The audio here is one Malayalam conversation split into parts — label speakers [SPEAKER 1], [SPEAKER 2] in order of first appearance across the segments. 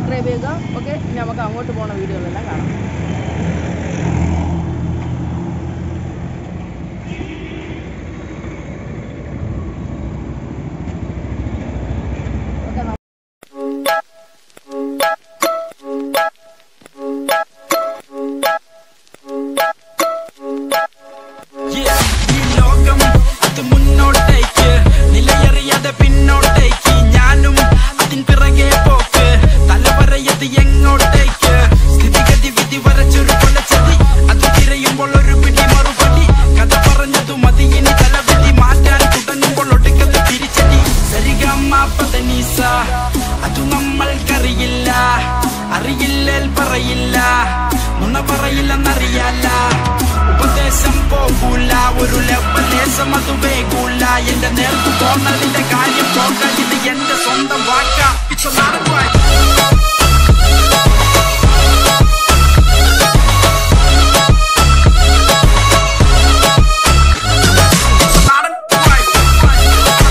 [SPEAKER 1] സബ്സ്ക്രൈബ് ചെയ്യുക ഓക്കെ ഇനി നമുക്ക് അങ്ങോട്ട് പോകുന്ന വീഡിയോകളെല്ലാം കാണാം ഓക്കെ
[SPEAKER 2] Yeah, ഈ ലോകം അത് മുന്നോട്ടേക്ക് നിലയറിയാതെ പിന്നോട്ടേക്ക് ഞാനും അതിൻ പിറകെ പോക്ക് തലവരയത് എങ്ങോട്ടേക്ക് സ്ഥിതിഗതി വിധി വരച്ചൊരു കൊലച്ചതി അത് തിരയുമ്പോൾ ഒരു പിടി മറുപടി കഥ പറഞ്ഞതു മതി ഇനി തലവിധി മാറ്റാൻ തുടങ്ങുമ്പോൾ ഒടുക്കത്ത് തിരിച്ചടി സരിഗമ്മ പതനീസ അതു നമ്മൾക്കറിയില്ല അറിയില്ലേൽ പറയില്ല നുണ പറയില്ലെന്നറിയാല ഉപദേശം പോകൂല ഒരു ലെവലേശം അത് വേകൂല എന്റെ നേർക്കു പോന്നതിന്റെ കാര്യം പോക ഇത് എന്റെ സ്വന്തം വാക്ക It's a lot of work. It's a lot of work.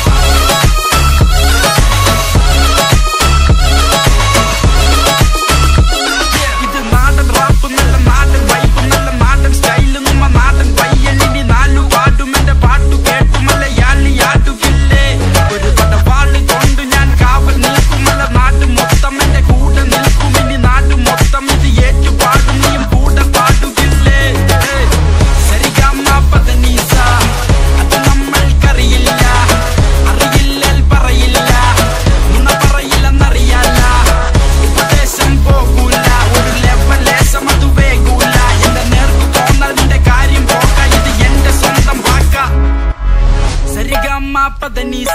[SPEAKER 2] ഇത് നാടൻ റാപ്പ് നല്ല നാടൻ വൈബ് നല്ല നാടൻ സ്റ്റൈല് നമ്മ നാടൻ പയ്യനിനി നാലു പാടും എന്റെ പാട്ടു കേട്ടു മലയാളിയാടുകില്ലേ ഒരു പടവാള് കൊണ്ട് ഞാൻ കാവൽ നിൽക്കുമല്ല നാട് മൊത്തം എന്റെ കൂടെ നിൽക്കും ഇനി നാട് മൊത്തം ഇത് ഏറ്റു പാടും നീയും കൂടെ പാടുകില്ലേ ഏയ്. സരിഗമ പദനീസ അത് നമ്മൾക്കറിയില്ല അറിയില്ലൽ പറയില്ല നുണ പറയില്ലെന്നറിയാല ഉപദേശം പോകൂല ഒരു ലെവലേശം അത് വേകൂല എന്റെ നേർക്കു തോന്നലിന്റെ കാര്യം പോക്ക ഇത് എന്റെ സ്വന്തം വാക്ക സരിഗമ പദനീസ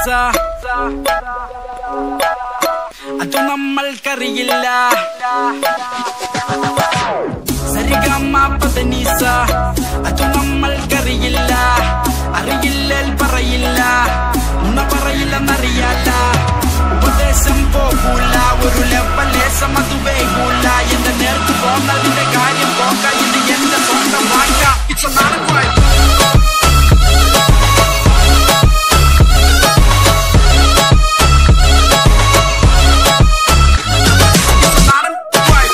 [SPEAKER 2] അത് നമ്മൾക്കറിയില്ല സരിഗമ പദനീസ അത് നമ്മൾക്കറിയില്ല അറിയില്ലൽ പറയില്ല നുണ പറയില്ലെന്നറിയാല ഉപദേശം പോകൂല ഒരു ലെവലേശം അത് വേകൂല എന്റെ നേർക്കു പോന്നതിന്റെ കാര്യം പോക്ക ഇത് എന്റെ സ്വന്തം വാക്ക it's a lot of work. It's a lot of work.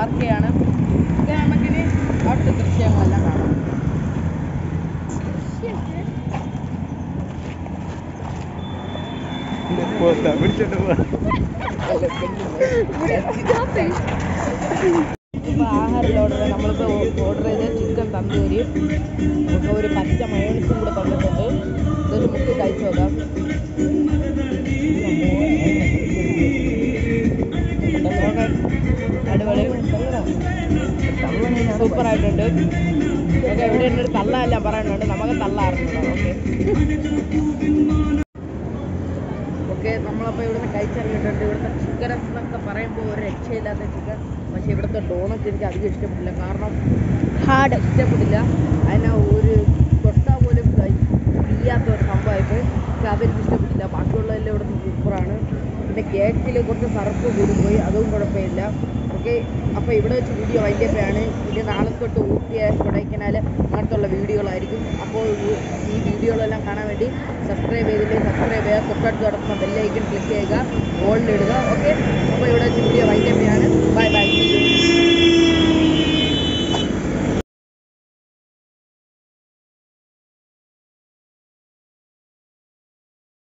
[SPEAKER 1] Park ചെയ്യാണ് ഓക്കെ നമുക്കിനി അവിടുത്തെ ദൃശ്യങ്ങളെല്ലാം കാണാം ഇപ്പോൾ ആഹാരം ഓർഡർ നമ്മളിപ്പോൾ ഓർഡർ ചെയ്ത ചിക്കൻ തന്തൂരി ഒക്കെ ഒരു പച്ച മയോണിസും കൂടെ തന്നിട്ടുണ്ട് ഇതൊരു മുക്കി കഴിച്ചു നോക്കാം ഓക്കെ അടിപൊളി സൂപ്പർ ആയിട്ടുണ്ട് ഓക്കെ ഇവിടെ എൻ്റെ ഒരു തള്ള എല്ലാം പറയുന്നുണ്ട് നമുക്ക് തള്ളാറുണ്ട് ഓക്കെ ഓക്കെ നമ്മളപ്പോൾ ഇവിടുന്ന് കഴിച്ചിറങ്ങിയിട്ടുണ്ട് ഇവിടുത്തെ ചിക്കൻ എന്നൊക്കെ പറയുമ്പോൾ ഒരു രക്ഷയില്ലാത്ത ചിക്കൻ പക്ഷേ ഇവിടുത്തെ ഡോണറ്റ് എനിക്ക് അധികം ഇഷ്ടപ്പെട്ടില്ല കാരണം ഹാർഡ് ഇഷ്ടപ്പെട്ടില്ല അതിനെ ഒരു തൊട്ടാൽ പോലും ചെയ്യാത്ത ഒരു സംഭവമായിട്ട് പക്ഷെ അതെനിക്ക് ഇഷ്ടപ്പെട്ടില്ല ബാക്കിയുള്ളതെല്ലാം ഇവിടുത്തെ സൂപ്പറാണ് പിന്നെ കേക്കിൽ കുറച്ച് സർഫ് കൂടിപ്പോയി അതും കുഴപ്പമില്ല ഓക്കെ അപ്പോൾ ഇവിടെ വെച്ച് വീഡിയോ വൈകിയപ്പോഴാണ് ഇനി നാളെ തൊട്ട് ഊട്ടിയ കൊടൈക്കനാൽ അങ്ങനത്തുള്ള വീഡിയോകളായിരിക്കും അപ്പോൾ ഈ- ഈ വീഡിയോകളെല്ലാം കാണാൻ വേണ്ടി സബ്സ്ക്രൈബ് ചെയ്തില്ലെങ്കിൽ സബ്സ്ക്രൈബ് ചെയ്യുക തൊട്ടടുത്ത് കിടക്കുന്ന ബെല്ലൈക്കൺ ക്ലിക്ക് ചെയ്യുക ഓളിലിടുക ഓക്കെ അപ്പോൾ ഇവിടെ വെച്ച് വീഡിയോ വൈകിയപ്പോഴാണ്